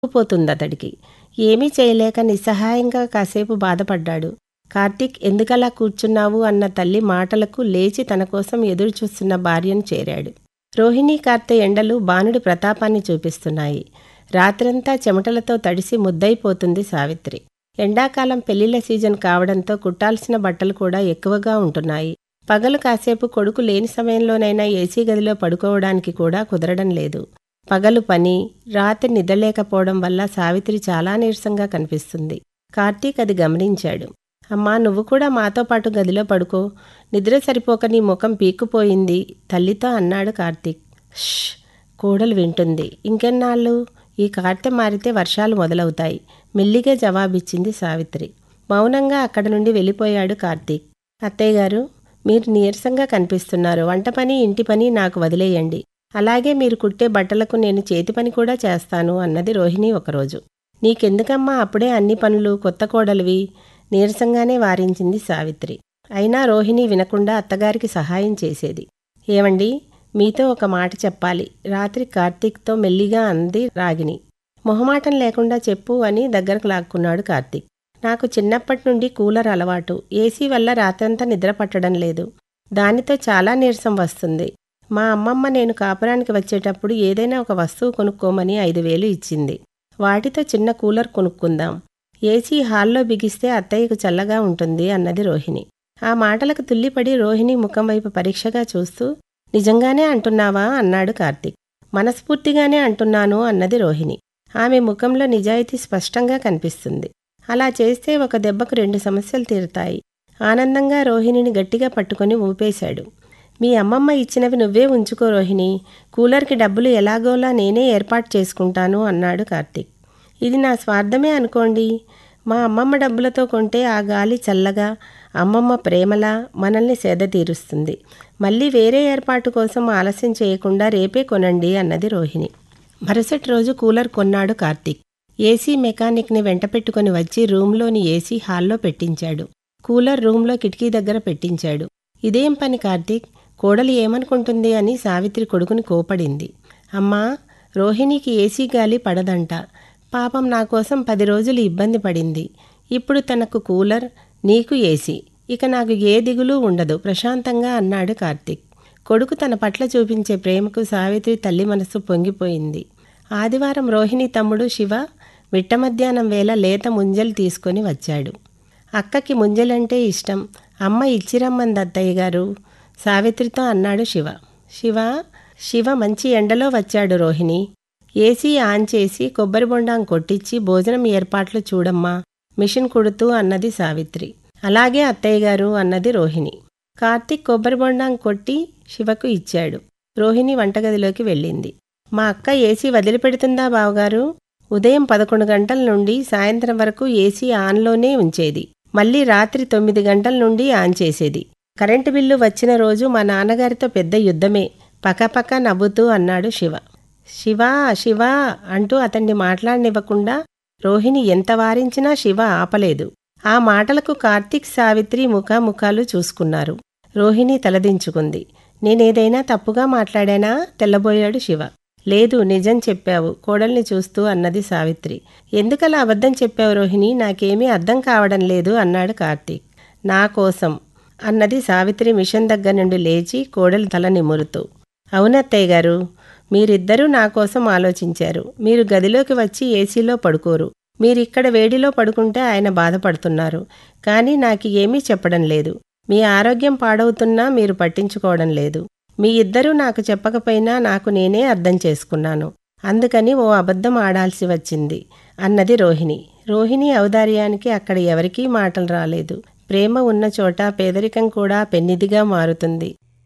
పోతుందతడికి ఏమీ చేయలేక నిస్సహాయంగా కాసేపు బాధపడ్డాడు కార్తీక్ ఎందుకలా కూర్చున్నావు అన్న తల్లి మాటలకు లేచి తన కోసం ఎదురుచూస్తున్న భార్యను చేరాడు రోహిణీ కార్తె ఎండలు బాణుడి ప్రతాపాన్ని చూపిస్తున్నాయి రాత్రంతా చెమటలతో తడిసి ముద్దైపోతుంది సావిత్రి ఎండాకాలం పెళ్లిళ్ల సీజన్ కావడంతో కుట్టాల్సిన బట్టలు కూడా ఎక్కువగా ఉంటున్నాయి పగలు కాసేపు కొడుకు లేని సమయంలోనైనా ఏసీ గదిలో పడుకోవడానికి కూడా కుదరడం లేదు పగలు పని రాత్రి నిద్రలేకపోవడం వల్ల సావిత్రి చాలా నీరసంగా కనిపిస్తుంది కార్తీక్ అది గమనించాడు అమ్మా నువ్వు కూడా మాతో పాటు గదిలో పడుకో నిద్ర సరిపోక నీ ముఖం పీక్కుపోయింది తల్లితో అన్నాడు కార్తీక్ ష్ కోడలు వింటుంది ఇంకెన్నాళ్ళు ఈ కార్తె మారితే వర్షాలు మొదలవుతాయి మెల్లిగా జవాబిచ్చింది సావిత్రి మౌనంగా అక్కడి నుండి వెళ్ళిపోయాడు కార్తీక్ అత్తయ్య గారు మీరు నీరసంగా కనిపిస్తున్నారు వంట పని ఇంటి పని నాకు వదిలేయండి అలాగే మీరు కుట్టే బట్టలకు నేను చేతి పని కూడా చేస్తాను అన్నది రోహిణి ఒకరోజు నీకెందుకమ్మా అప్పుడే అన్ని పనులు కొత్త కోడలివి నీరసంగానే వారించింది సావిత్రి అయినా రోహిణి వినకుండా అత్తగారికి సహాయం చేసేది ఏమండి మీతో ఒక మాట చెప్పాలి రాత్రి కార్తీక్తో మెల్లిగా అంది రాగిణి మొహమాటం లేకుండా చెప్పు అని దగ్గరకు లాక్కున్నాడు కార్తీక్ నాకు చిన్నప్పటి నుండి కూలర్ అలవాటు ఏసీ వల్ల రాత్రంతా నిద్ర పట్టడం లేదు దానితో చాలా నీరసం వస్తుంది మా అమ్మమ్మ నేను కాపురానికి వచ్చేటప్పుడు ఏదైనా ఒక వస్తువు కొనుక్కోమని ఐదు వేలు ఇచ్చింది వాటితో చిన్న కూలర్ కొనుక్కుందాం ఏసీ హాల్లో బిగిస్తే అత్తయ్యకు చల్లగా ఉంటుంది అన్నది రోహిణి ఆ మాటలకు తుల్లిపడి రోహిణి ముఖం వైపు పరీక్షగా చూస్తూ నిజంగానే అంటున్నావా అన్నాడు కార్తీక్ మనస్ఫూర్తిగానే అంటున్నాను అన్నది రోహిణి ఆమె ముఖంలో నిజాయితీ స్పష్టంగా కనిపిస్తుంది అలా చేస్తే ఒక దెబ్బకు రెండు సమస్యలు తీరుతాయి ఆనందంగా రోహిణిని గట్టిగా పట్టుకొని ఊపేశాడు మీ అమ్మమ్మ ఇచ్చినవి నువ్వే ఉంచుకో రోహిణి కూలర్కి డబ్బులు ఎలాగోలా నేనే ఏర్పాటు చేసుకుంటాను అన్నాడు కార్తీక్ ఇది నా స్వార్థమే అనుకోండి మా అమ్మమ్మ డబ్బులతో కొంటే ఆ గాలి చల్లగా అమ్మమ్మ ప్రేమలా మనల్ని సేద తీరుస్తుంది మళ్ళీ వేరే ఏర్పాటు కోసం ఆలస్యం చేయకుండా రేపే కొనండి అన్నది రోహిణి మరుసటి రోజు కూలర్ కొన్నాడు కార్తీక్ ఏసీ మెకానిక్ని వెంట పెట్టుకుని వచ్చి రూమ్లోని ఏసీ హాల్లో పెట్టించాడు కూలర్ రూమ్లో కిటికీ దగ్గర పెట్టించాడు ఇదేం పని కార్తీక్ కోడలు ఏమనుకుంటుంది అని సావిత్రి కొడుకుని కోపడింది అమ్మా రోహిణికి ఏసీ గాలి పడదంట పాపం నా కోసం పది రోజులు ఇబ్బంది పడింది ఇప్పుడు తనకు కూలర్ నీకు ఏసీ ఇక నాకు ఏ దిగులు ఉండదు ప్రశాంతంగా అన్నాడు కార్తీక్ కొడుకు తన పట్ల చూపించే ప్రేమకు సావిత్రి తల్లి మనసు పొంగిపోయింది ఆదివారం రోహిణి తమ్ముడు శివ మిట్ట మధ్యాహ్నం వేళ లేత ముంజలు తీసుకొని వచ్చాడు అక్కకి ముంజలంటే ఇష్టం అమ్మ ఇచ్చిరమ్మంది అత్తయ్య గారు సావిత్రితో అన్నాడు శివ శివ శివ మంచి ఎండలో వచ్చాడు రోహిణి ఏసీ ఆన్ చేసి కొబ్బరి బొండాం కొట్టించి భోజనం ఏర్పాట్లు చూడమ్మా మిషన్ కుడుతూ అన్నది సావిత్రి అలాగే అత్తయ్య గారు అన్నది రోహిణి కార్తీక్ కొబ్బరి బొండాం కొట్టి శివకు ఇచ్చాడు రోహిణి వంటగదిలోకి వెళ్ళింది మా అక్క ఏసీ వదిలిపెడుతుందా బావగారు ఉదయం పదకొండు గంటల నుండి సాయంత్రం వరకు ఏసీ ఆన్లోనే ఉంచేది మళ్ళీ రాత్రి తొమ్మిది గంటల నుండి ఆన్ చేసేది కరెంటు బిల్లు వచ్చిన రోజు మా నాన్నగారితో పెద్ద యుద్ధమే పకపక నవ్వుతూ అన్నాడు శివ శివ శివ అంటూ అతన్ని మాట్లాడనివ్వకుండా రోహిణి ఎంత వారించినా శివ ఆపలేదు ఆ మాటలకు కార్తీక్ సావిత్రి ముఖాముఖాలు చూసుకున్నారు రోహిణి తలదించుకుంది నేనేదైనా తప్పుగా మాట్లాడానా తెల్లబోయాడు శివ లేదు నిజం చెప్పావు కోడల్ని చూస్తూ అన్నది సావిత్రి ఎందుకలా అబద్ధం చెప్పావు రోహిణి నాకేమీ అర్థం కావడం లేదు అన్నాడు కార్తీక్ నా కోసం అన్నది సావిత్రి మిషన్ దగ్గర నుండి లేచి కోడలి తల నిమురుతూ అవునత్తయ్య గారు మీరిద్దరూ నా కోసం ఆలోచించారు మీరు గదిలోకి వచ్చి ఏసీలో పడుకోరు మీరిక్కడ వేడిలో పడుకుంటే ఆయన బాధపడుతున్నారు కానీ నాకు ఏమీ చెప్పడం లేదు మీ ఆరోగ్యం పాడవుతున్నా మీరు పట్టించుకోవడం లేదు మీ ఇద్దరూ నాకు చెప్పకపోయినా నాకు నేనే అర్థం చేసుకున్నాను అందుకని ఓ అబద్ధం ఆడాల్సి వచ్చింది అన్నది రోహిణి రోహిణి ఔదార్యానికి అక్కడ ఎవరికీ మాటలు రాలేదు ప్రేమ ఉన్న చోట పేదరికం కూడా పెన్నిదిగా మారుతుంది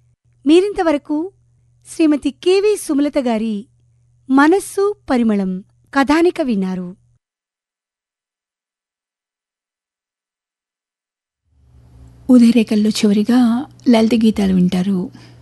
మీరింతవరకు శ్రీమతి కెవి సుమలత గారి మనస్సు పరిమళం కథానిక విన్నారు ఉదయరేఖల్లో చివరిగా లలిత గీతాలు వింటారు